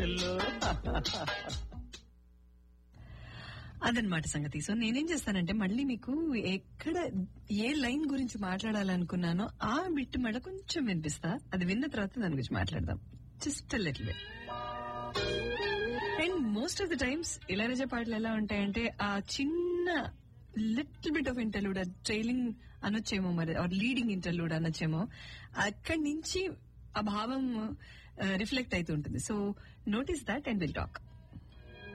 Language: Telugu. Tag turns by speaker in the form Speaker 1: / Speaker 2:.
Speaker 1: పాటల్లో
Speaker 2: అదనమాట సంగతి సో నేనేం చేస్తానంటే మళ్ళీ మీకు ఎక్కడ ఏ లైన్ గురించి మాట్లాడాలనుకున్నానో ఆ బిట్ మళ్ళీ కొంచెం వినిపిస్తా అది విన్న తర్వాత దాని గురించి మాట్లాడదాం just little bit and most of the times Ilaiyaraaja పాటలు ఎలా ఉంటాయంటే ఆ చిన్న little bit of interlude trailing అనొచ్చేమో మరి లీడింగ్ ఇంటర్లూడ్ అనొచ్చేమో అక్కడి నుంచి ఆ భావం రిఫ్లెక్ట్ అవుతుంటుంది so notice that and will talk